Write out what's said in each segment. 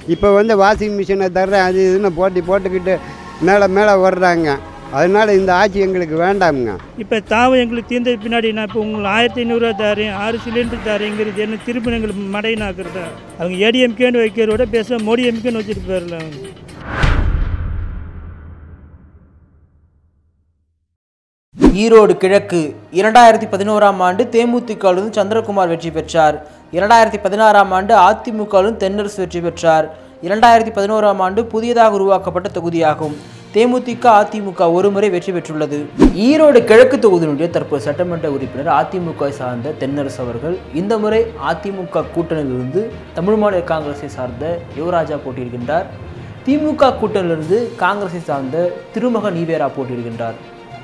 இப்போ வந்து வாஷிங் மிஷினை தர்றேன் அது இதுன்னு போட்டி போட்டுக்கிட்டு மேலே மேலே வர்றாங்க அதனால இந்த ஆட்சி எங்களுக்கு வேண்டாமுங்க இப்போ தாவம் எங்களுக்கு தீர்ந்த பின்னாடி நான் இப்போ உங்களுக்கு ஆயிரத்தி ஐநூறுரூவா தரேன் ஆறு சிலிண்டர் தரேங்கிறது என்ன திரும்ப எங்களுக்கு மடையினாக்குறதா அவங்க ஏடிஎம்கேன்னு வைக்கிறத பேச மோடி எம்கேன்னு வச்சுட்டு போயிடல அவங்க ஈரோடு கிழக்கு இரண்டாயிரத்தி பதினோராம் ஆண்டு தேமுதிகவிலிருந்து சந்திரகுமார் வெற்றி பெற்றார் இரண்டாயிரத்தி பதினாறாம் ஆண்டு அதிமுகவிலிருந்து தென்னரசு வெற்றி பெற்றார் இரண்டாயிரத்தி பதினோராம் ஆண்டு புதியதாக உருவாக்கப்பட்ட தொகுதியாகும் தேமுதிக அதிமுக ஒருமுறை வெற்றி பெற்றுள்ளது ஈரோடு கிழக்கு தொகுதியினுடைய தற்போது சட்டமன்ற உறுப்பினர் அதிமுக சார்ந்த தென்னரசு அவர்கள் இந்த முறை அதிமுக கூட்டணியிலிருந்து தமிழ் மாநில காங்கிரஸை சார்ந்த யுவராஜா போட்டியிடுகின்றார் திமுக கூட்டணியிலிருந்து காங்கிரஸை சார்ந்த திருமக நீவேரா போட்டியிடுகின்றார்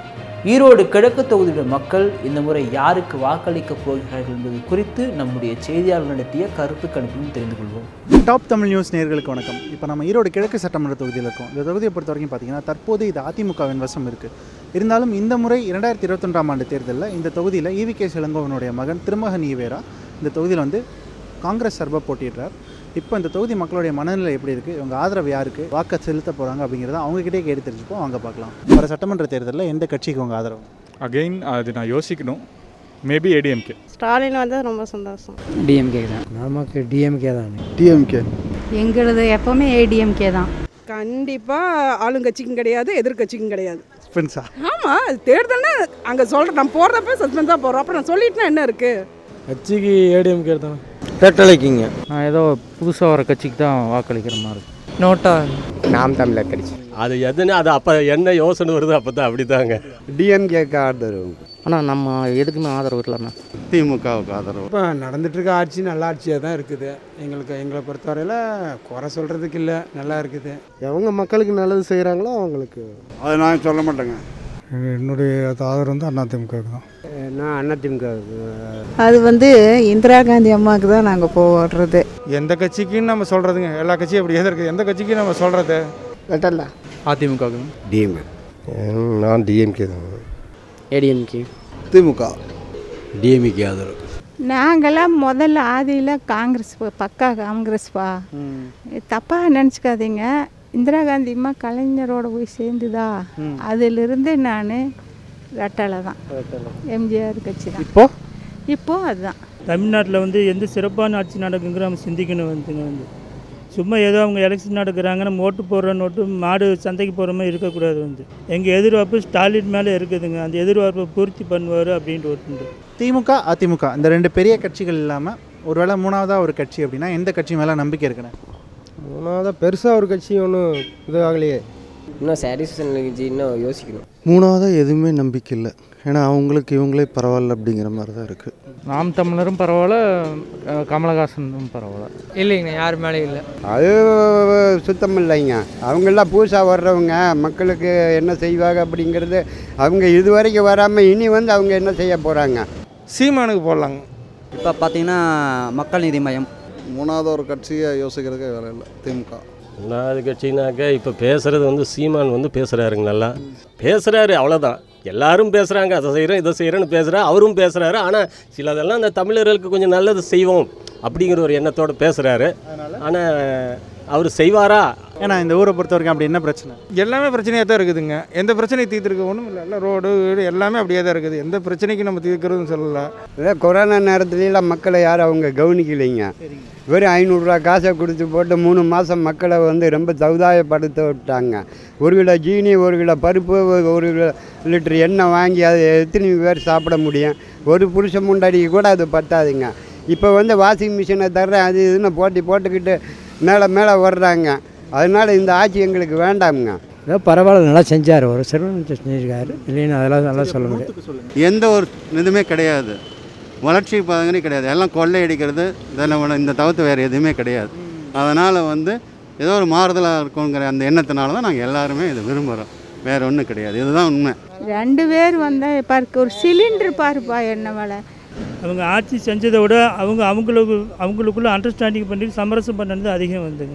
ஈரோடு கிழக்கு தொகுதியுடைய மக்கள் இந்த முறை யாருக்கு வாக்களிக்கப் போகிறார்கள் என்பது குறித்து நம்முடைய செய்தியாளர் நடத்திய கருத்து கணிப்பிலும் தெரிந்து கொள்வோம் டாப் தமிழ் நியூஸ் நேயர்களுக்கு வணக்கம் இப்போ நம்ம ஈரோடு கிழக்கு சட்டமன்ற தொகுதியில் இருக்கோம் இந்த தொகுதியை பொறுத்த வரைக்கும் பார்த்தீங்கன்னா தற்போது இது அதிமுகவின் வசம் இருக்குது இருந்தாலும் இந்த முறை இரண்டாயிரத்தி இருபத்தொன்றாம் ஆண்டு தேர்தலில் இந்த தொகுதியில் ஈவி கே இளங்கோவனுடைய மகன் திருமகன் ஈவேரா இந்த தொகுதியில் வந்து காங்கிரஸ் சார்பாக போட்டியிடுறார் இப்போ இந்த தொகுதி மக்களுடைய மனநிலை எப்படி இருக்குது இவங்க ஆதரவு யாருக்கு வாக்க செலுத்த போகிறாங்க அப்படிங்கிறத அவங்ககிட்டே கேட்டு தெரிஞ்சுப்போம் வாங்க பார்க்கலாம் வர சட்டமன்ற தேர்தலில் எந்த கட்சிக்கு உங்கள் ஆதரவு அகெயின் அது நான் யோசிக்கணும் மேபி ஏடிஎம்கே ஸ்டாலின் வந்தால் ரொம்ப சந்தோஷம் டிஎம்கே தான் நமக்கு டிஎம்கே தான் டிஎம்கே எங்களது எப்போவுமே ஏடிஎம்கே தான் கண்டிப்பாக ஆளுங்கட்சிக்கும் கிடையாது எதிர்கட்சிக்கும் கிடையாது ஸ்பென்ஸா ஆமாம் அது தேர்தல்னா அங்கே சொல்கிறேன் நான் போடுறப்ப சஸ்பென்ஸாக போடுறோம் அப்புறம் நான் சொல்லிட்டேன்னா என்ன இருக்குது கட்சிக்கு ஏடிஎம்கே தான் ரெட்டலைக்குங்க நான் ஏதோ புதுசாக வர கட்சிக்கு தான் வாக்களிக்கிற மாதிரி இருக்கு நோட்டா நாம் தமிழர் கட்சி அது எதுன்னு அது அப்போ என்ன யோசனை வருது அப்போ தான் அப்படி தாங்க டிஎம்கேக்கு ஆதரவு ஆனால் நம்ம எதுக்குமே ஆதரவு இல்லைண்ணா திமுகவுக்கு ஆதரவு இப்போ நடந்துட்டு இருக்க ஆட்சி நல்ல ஆட்சியாக தான் இருக்குது எங்களுக்கு எங்களை பொறுத்தவரையில் குறை சொல்கிறதுக்கு இல்லை நல்லா இருக்குது எவங்க மக்களுக்கு நல்லது செய்கிறாங்களோ அவங்களுக்கு அதை நான் சொல்ல மாட்டேங்க என்னுடைய ஆதரவு வந்து அதிமுக தான் நான் அதிமுக அது வந்து இந்திரா காந்தி அம்மாவுக்கு தான் நாங்கள் போடுறது எந்த கட்சிக்குன்னு நம்ம சொல்கிறதுங்க எல்லா கட்சியும் அப்படி எது இருக்குது எந்த கட்சிக்கும் நம்ம சொல்கிறது கட்டல அதிமுக டிஎம்கே நான் டிஎம்கே தான் ஏடிஎம்கே திமுக டிஎம்கே ஆதரவு நாங்களாம் முதல்ல ஆதியில் காங்கிரஸ் பா- பக்கா காங்கிரஸ்பா தப்பாக நினச்சிக்காதீங்க இந்திரா காந்தி அம்மா கலைஞரோட போய் சேர்ந்துதா அதிலிருந்து நான் ரெட்டலை தான் எம்ஜிஆர் கட்சி தான் இப்போ இப்போ அதுதான் தமிழ்நாட்டில் வந்து எந்த சிறப்பான ஆட்சி நடக்குங்கிற நம்ம சிந்திக்கணும் வந்துங்க வந்து சும்மா ஏதோ அவங்க எலெக்ஷன் நடக்கிறாங்க நம்ம ஓட்டு போடுற நோட்டு மாடு சந்தைக்கு போகிற மாதிரி இருக்கக்கூடாது வந்து எங்கள் எதிர்பார்ப்பு ஸ்டாலின் மேலே இருக்குதுங்க அந்த எதிர்பார்ப்பை பூர்த்தி பண்ணுவார் அப்படின்ட்டு ஒரு திமுக அதிமுக இந்த ரெண்டு பெரிய கட்சிகள் இல்லாமல் ஒருவேளை மூணாவதாக ஒரு கட்சி அப்படின்னா எந்த கட்சி மேலே நம்பிக்கை இருக்குண்ணே மூணாவதாக பெருசாக ஒரு கட்சி ஒன்றும் இது ஆகலையே இன்னும் சாட்டிஸ்ஃபேஷன் இருந்துச்சு இன்னும் யோசிக்கணும் மூணாவதாக எதுவுமே நம்பிக்கை இல்லை ஏன்னா அவங்களுக்கு இவங்களே பரவாயில்ல அப்படிங்கிற மாதிரி தான் இருக்குது நாம் தமிழரும் பரவாயில்ல அஹ் கமலஹாசனும் பரவாயில்ல இல்லைங்கண்ணா யார் மேலே இல்லை அது சுத்தம் இல்லைங்க அவங்கெல்லாம் புதுசாக வர்றவங்க மக்களுக்கு என்ன செய்வாங்க அப்படிங்கிறது அவங்க இது வரைக்கும் வராமல் இனி வந்து அவங்க என்ன செய்ய போகிறாங்க சீமானுக்கு போடலாங்க இப்போ பார்த்தீங்கன்னா மக்கள் நீதி மையம் மூணாவது ஒரு கட்சியை யோசிக்கிறதுக்கே வேலை இல்லை திமுக மூணாவது கட்சினாக்க இப்போ பேசுகிறது வந்து சீமான் வந்து பேசுகிறாருங்க நல்லா பேசுகிறாரு அவ்வளோதான் எல்லாரும் பேசுகிறாங்க அதை செய்கிறோம் இதை செய்கிறோன்னு பேசுகிறா அவரும் பேசுகிறாரு ஆனால் சிலதெல்லாம் அந்த தமிழர்களுக்கு கொஞ்சம் நல்லது செய்வோம் அப்படிங்கிற ஒரு எண்ணத்தோடு பேசுகிறாரு ஆனால் அவர் செய்வாரா ஏன்னா இந்த ஊரை பொறுத்த வரைக்கும் அப்படி என்ன பிரச்சனை எல்லாமே பிரச்சனையாக தான் இருக்குதுங்க எந்த பிரச்சனையும் தீர்த்துருக்க ஒன்றும் இல்லை எல்லாம் ரோடு வீடு எல்லாமே அப்படியே தான் இருக்குது எந்த பிரச்சனைக்கும் நம்ம தீர்க்கிறதுன்னு சொல்லலை இதே கொரோனா நேரத்துலலாம் மக்களை யாரும் அவங்க கவனிக்கலைங்க வெறும் ஐநூறுரூவா காசை கொடுத்து போட்டு மூணு மாதம் மக்களை வந்து ரொம்ப சமுதாயப்படுத்த விட்டாங்க ஒரு கிலோ ஜீனி ஒரு கிலோ பருப்பு ஒரு கிலோ லிட்டர் எண்ணெய் வாங்கி அது எத்தனை பேர் சாப்பிட முடியும் ஒரு புருஷ முண்டாடிக்கு கூட அது பத்தாதுங்க இப்போ வந்து வாஷிங் மிஷினை தர்றேன் அது இதுன்னு போட்டி போட்டுக்கிட்டு மேலே மேலே வர்றாங்க அதனால் இந்த ஆட்சி எங்களுக்கு வேண்டாமுங்க ஏதோ பரவாயில்ல நல்லா செஞ்சார் ஒரு சிறந்த செஞ்சிருக்காரு இல்லைன்னு அதெல்லாம் நல்லா சொல்ல முடியும் எந்த ஒரு இதுவுமே கிடையாது வளர்ச்சி பாதங்கனே கிடையாது எல்லாம் கொள்ளையடிக்கிறது இதெல்லாம் இந்த தவிர்த்து வேறு எதுவுமே கிடையாது அதனால் வந்து ஏதோ ஒரு மாறுதலாக இருக்குங்கிற அந்த எண்ணத்தினால தான் நாங்கள் எல்லாருமே இதை விரும்புகிறோம் வேறு ஒன்றும் கிடையாது இதுதான் உண்மை ரெண்டு பேர் வந்தால் பாருக்கு ஒரு சிலிண்டர் பாருப்பா என்ன விலை அவங்க ஆட்சி செஞ்சதை விட அவங்க அவங்களுக்கு அவங்களுக்குள்ள அண்டர்ஸ்டாண்டிங் பண்ணி சமரசம் பண்ணது அதிகம் வந்துங்க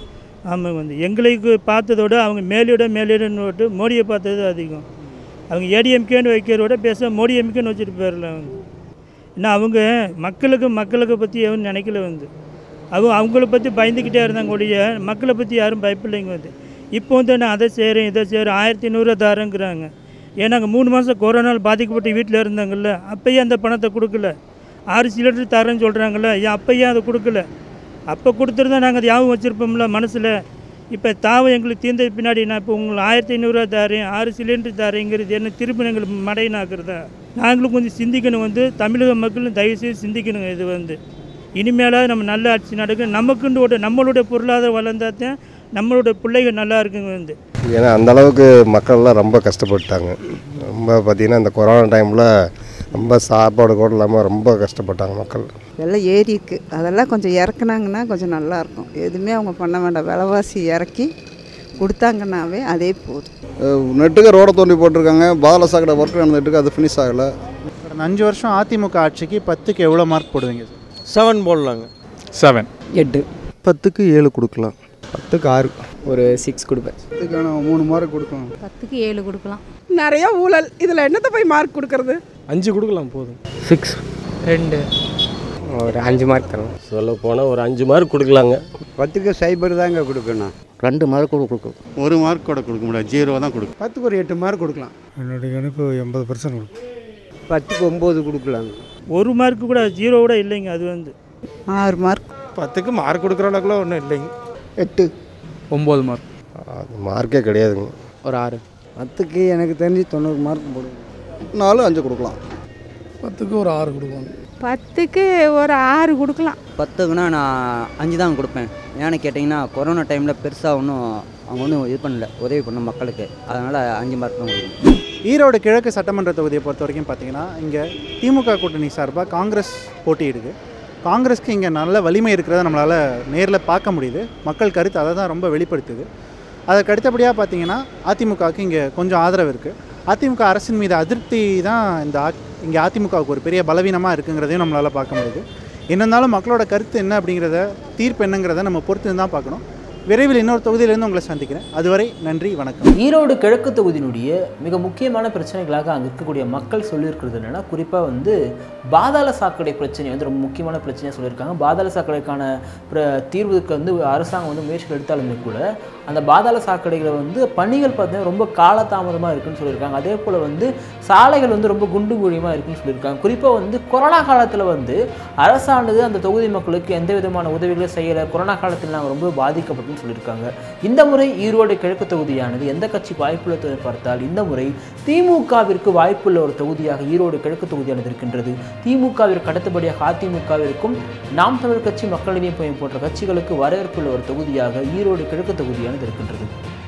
ஆமாம் வந்து எங்களுக்கு பார்த்ததை விட அவங்க மேலிட மேலிடன்னு விட்டு மோடியை பார்த்தது அதிகம் அவங்க ஏடிஎம்கேன்னு வைக்கிறத விட பேச மோடி எம்கேன்னு வச்சுட்டு போயிடல அவங்க ஏன்னா அவங்க மக்களுக்கு மக்களுக்கு பற்றி எவரும் நினைக்கல வந்து அவங்க அவங்கள பற்றி பயந்துக்கிட்டே இருந்தாங்க ஒழிய மக்களை பற்றி யாரும் பயப்படலைங்க வந்து இப்போ வந்து நான் அதை செய்கிறேன் இதை செய்கிறேன் ஆயிரத்தி ஐநூறுரூவா தரேங்கிறாங்க ஏன்னா அங்கே மூணு மாதம் கொரோனாவில் பாதிக்கப்பட்டு வீட்டில் இருந்தாங்கல்ல அப்பயே அந்த பணத்தை கொடுக்கல ஆறு சிலிண்டர் தரேன்னு சொல்கிறாங்கல்ல ஏன் அப்பயே அதை கொடுக்கல அப்போ கொடுத்துருந்தா நாங்கள் அதை ஞாபகம் வச்சுருப்போம்ல மனசில் இப்போ தாவம் எங்களுக்கு தீர்ந்த பின்னாடி நான் இப்போ உங்களுக்கு ஆயிரத்தி ஐநூறுரூவா தரேன் ஆறு சிலிண்டர் தரேங்கிறது என்ன திருப்பி எங்களுக்கு மடையினாக்குறதா நாங்களும் கொஞ்சம் சிந்திக்கணும் வந்து தமிழக மக்களும் தயவுசெய்து சிந்திக்கணுங்க இது வந்து இனிமேலாவது நம்ம நல்ல ஆட்சி நடக்கும் நமக்குண்டு ஒரு நம்மளுடைய பொருளாதாரம் வளர்ந்தால் தான் நம்மளோட பிள்ளைகள் நல்லா இருக்குங்க வந்து ஏன்னா அந்த அளவுக்கு மக்கள்லாம் ரொம்ப கஷ்டப்பட்டாங்க ரொம்ப பார்த்திங்கன்னா இந்த கொரோனா டைமில் ரொம்ப சாப்பாடு கூட இல்லாமல் ரொம்ப கஷ்டப்பட்டாங்க மக்கள் எல்லாம் ஏறி இருக்கு அதெல்லாம் கொஞ்சம் இறக்குனாங்கன்னா கொஞ்சம் நல்லாயிருக்கும் எதுவுமே அவங்க பண்ண வேண்டாம் விலைவாசி இறக்கி கொடுத்தாங்கன்னாவே அதே போதும் நெட்டுக்கு ரோடை தோண்டி போட்டிருக்காங்க பாதாள சாக்கடை ஒர்க் நடந்துட்டுருக்கு அது ஃபினிஷ் ஆகலை கடந்த அஞ்சு வருஷம் அதிமுக ஆட்சிக்கு பத்துக்கு எவ்வளோ மார்க் போடுவீங்க செவன் போடலாங்க செவன் எட்டு பத்துக்கு ஏழு கொடுக்கலாம் பத்துக்கு ஆறு ஒரு சிக்ஸ் கொடுப்பேன் பத்துக்கான மூணு மார்க் கொடுக்கலாம் பத்துக்கு ஏழு கொடுக்கலாம் நிறைய ஊழல் இதில் என்னத்தை போய் மார்க் கொடுக்கறது அஞ்சு கொடுக்கலாம் போதும் சிக்ஸ் ரெண்டு ஒரு அஞ்சு மார்க் தரும் சொல்ல போனால் ஒரு அஞ்சு மார்க் கொடுக்கலாங்க பத்துக்கு சைபர் தாங்க கொடுக்கணும் ரெண்டு மார்க் கூட கொடுக்கும் ஒரு மார்க் கூட கொடுக்க முடியாது ஜீரோ தான் கொடுக்கும் பத்துக்கு ஒரு எட்டு மார்க் கொடுக்கலாம் என்னுடைய கணிப்பு எண்பது பர்சன்ட் கொடுக்கும் பத்துக்கு ஒம்பது கொடுக்கலாங்க ஒரு மார்க்கு கூட ஜீரோ கூட இல்லைங்க அது வந்து ஆறு மார்க் பத்துக்கு மார்க் கொடுக்குற அளவுக்குலாம் ஒன்றும் இல்லைங்க எட்டு ஒம்பது மார்க் அது மார்க்கே கிடையாதுங்க ஒரு ஆறு பத்துக்கு எனக்கு தெரிஞ்சு தொண்ணூறு மார்க் போடுவோம் நாலு அஞ்சு கொடுக்கலாம் பத்துக்கு ஒரு ஆறு கொடுப்பாங்க பத்துக்கு ஒரு ஆறு கொடுக்கலாம் பத்துக்குன்னா நான் அஞ்சு தான் கொடுப்பேன் ஏன்னு கேட்டிங்கன்னா கொரோனா டைமில் பெருசாக ஒன்றும் அவங்க ஒன்றும் இது பண்ணல உதவி பண்ண மக்களுக்கு அதனால் அஞ்சு மார்க் தான் கொடுக்கணும் ஈரோடு கிழக்கு சட்டமன்ற தொகுதியை பொறுத்த வரைக்கும் பார்த்தீங்கன்னா இங்கே திமுக கூட்டணி சார்பாக காங்கிரஸ் போட்டியிடுது காங்கிரஸ்க்கு இங்கே நல்ல வலிமை இருக்கிறத நம்மளால் நேரில் பார்க்க முடியுது மக்கள் கருத்து அதை தான் ரொம்ப வெளிப்படுத்துது அதற்கு அடுத்தபடியாக பார்த்தீங்கன்னா அதிமுகவுக்கு இங்கே கொஞ்சம் ஆதரவு இருக்குது அதிமுக அரசின் மீது அதிருப்தி தான் இந்த ஆ இங்கே அதிமுகவுக்கு ஒரு பெரிய பலவீனமாக இருக்குங்கிறதையும் நம்மளால் பார்க்க முடியுது என்ன இருந்தாலும் மக்களோட கருத்து என்ன அப்படிங்கிறத தீர்ப்பு என்னங்கிறத நம்ம பொறுத்து தான் பார்க்கணும் விரைவில் இன்னொரு தொகுதியிலேருந்து உங்களை சந்திக்கிறேன் அதுவரை நன்றி வணக்கம் ஈரோடு கிழக்கு தொகுதியினுடைய மிக முக்கியமான பிரச்சனைகளாக அங்கே இருக்கக்கூடிய மக்கள் சொல்லியிருக்கிறது என்னென்னா குறிப்பாக வந்து பாதாள சாக்கடை பிரச்சனை வந்து ரொம்ப முக்கியமான பிரச்சனையாக சொல்லியிருக்காங்க பாதாள சாக்கடைக்கான பிர தீர்வுக்கு வந்து அரசாங்கம் வந்து முயற்சிகள் எடுத்தாலுமே கூட அந்த பாதாள சாக்கடைகளை வந்து பணிகள் பார்த்தீங்கன்னா ரொம்ப காலதாமதமாக இருக்குன்னு சொல்லியிருக்காங்க அதே போல் வந்து சாலைகள் வந்து ரொம்ப குண்டு குழியமாக இருக்குன்னு சொல்லியிருக்காங்க குறிப்பாக வந்து கொரோனா காலத்தில் வந்து அரசானது அந்த தொகுதி மக்களுக்கு எந்த விதமான உதவிகளும் செய்யலை கொரோனா காலத்தில் நாங்கள் ரொம்ப பாதிக்கப்பட்டோம்னு சொல்லியிருக்காங்க இந்த முறை ஈரோடு கிழக்கு தொகுதியானது எந்த கட்சிக்கு வாய்ப்புள்ள தொகுதி பார்த்தால் இந்த முறை திமுகவிற்கு வாய்ப்புள்ள ஒரு தொகுதியாக ஈரோடு கிழக்கு தொகுதியானது இருக்கின்றது திமுகவிற்கு அடுத்தபடியாக அதிமுகவிற்கும் நாம் தமிழ் கட்சி மக்கள் நீதி மையம் போன்ற கட்சிகளுக்கு வரவேற்புள்ள ஒரு தொகுதியாக ஈரோடு கிழக்கு தொகுதியானது இருக்கின்றது